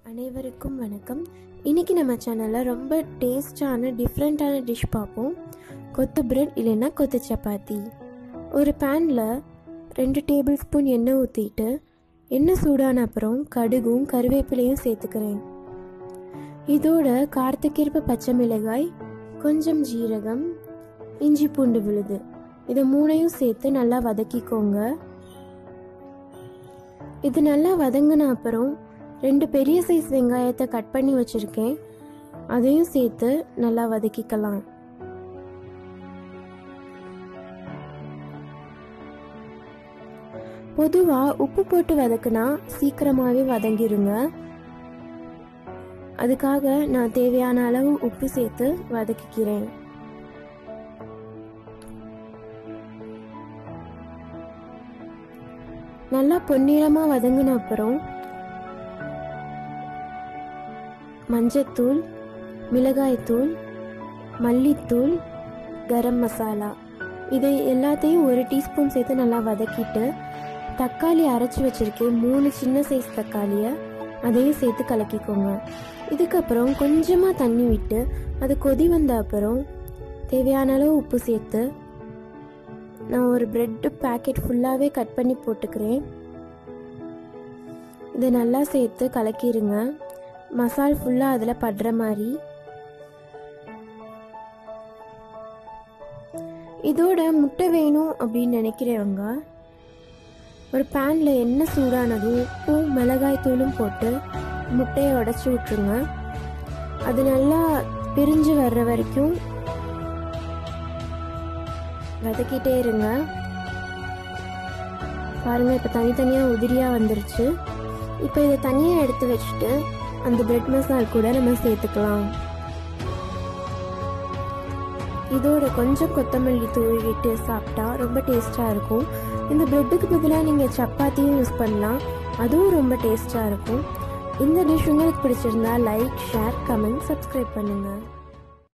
அனைவருக்கும் வணக்கம் இன்னைக்கு நம்ம சேனலில் ரொம்ப டேஸ்டான டிஃப்ரெண்ட்டான டிஷ் பார்ப்போம் கொத்து பிரெட் இல்லைன்னா கொத்து சப்பாத்தி ஒரு பேனில் ரெண்டு டேபிள் ஸ்பூன் எண்ணெய் ஊற்றிட்டு எண்ணெய் சூடான அப்புறம் கடுகும் கருவேப்பிலையும் சேர்த்துக்கிறேன் இதோட காரத்துக்கேற்ப பச்சை மிளகாய் கொஞ்சம் ஜீரகம் இஞ்சி பூண்டு விழுது இதை மூணையும் சேர்த்து நல்லா வதக்கிக்கோங்க இது நல்லா வதங்கின அப்புறம் ரெண்டு பெரிய சைஸ் வெங்காயத்தை கட் பண்ணி வச்சிருக்கேன் அதையும் சேர்த்து நல்லா வதக்கிக்கலாம் பொதுவா உப்பு போட்டு வதக்குனா சீக்கிரமாவே வதங்கிருங்க அதுக்காக நான் தேவையான அளவு உப்பு சேர்த்து வதக்கிக்கிறேன் நல்லா பொன்னிறமா வதங்கின அப்புறம் மஞ்சத்தூள் மிளகாய்த்தூள் மல்லித்தூள் கரம் மசாலா இதை எல்லாத்தையும் ஒரு டீஸ்பூன் சேர்த்து நல்லா வதக்கிட்டு தக்காளி அரைச்சி வச்சிருக்கேன் மூணு சின்ன சைஸ் தக்காளியை அதையும் சேர்த்து கலக்கிக்கோங்க இதுக்கப்புறம் கொஞ்சமாக தண்ணி விட்டு அது கொதி வந்த அப்புறம் தேவையான அளவு உப்பு சேர்த்து நான் ஒரு பிரெட்டு பேக்கெட் ஃபுல்லாகவே கட் பண்ணி போட்டுக்கிறேன் இதை நல்லா சேர்த்து கலக்கிடுங்க மசால் ஃபுல்லாக அதில் படுற மாதிரி இதோட முட்டை வேணும் அப்படின்னு நினைக்கிறவங்க ஒரு பேனில் எண்ணெய் சூடானதும் உப்பும் மிளகாய் தூளும் போட்டு முட்டையை உடச்சி விட்டுருங்க அது நல்லா பிரிஞ்சு வர்ற வரைக்கும் வதக்கிட்டே இருங்க பாருங்க இப்போ தனித்தனியாக உதிரியாக வந்துருச்சு இப்போ இதை தனியாக எடுத்து வச்சுட்டு அந்த பிரெட் மசால் கூட நம்ம சேர்த்துக்கலாம் இதோட கொஞ்சம் கொத்தமல்லி தூவிட்டு சாப்பிட்டா ரொம்ப டேஸ்டாக இருக்கும் இந்த பிரெட்டுக்கு பதிலாக நீங்கள் சப்பாத்தியும் யூஸ் பண்ணலாம் அதுவும் ரொம்ப டேஸ்டாக இருக்கும் இந்த டிஷ் உங்களுக்கு பிடிச்சிருந்தா லைக் ஷேர் கமெண்ட் சப்ஸ்கிரைப் பண்ணுங்கள்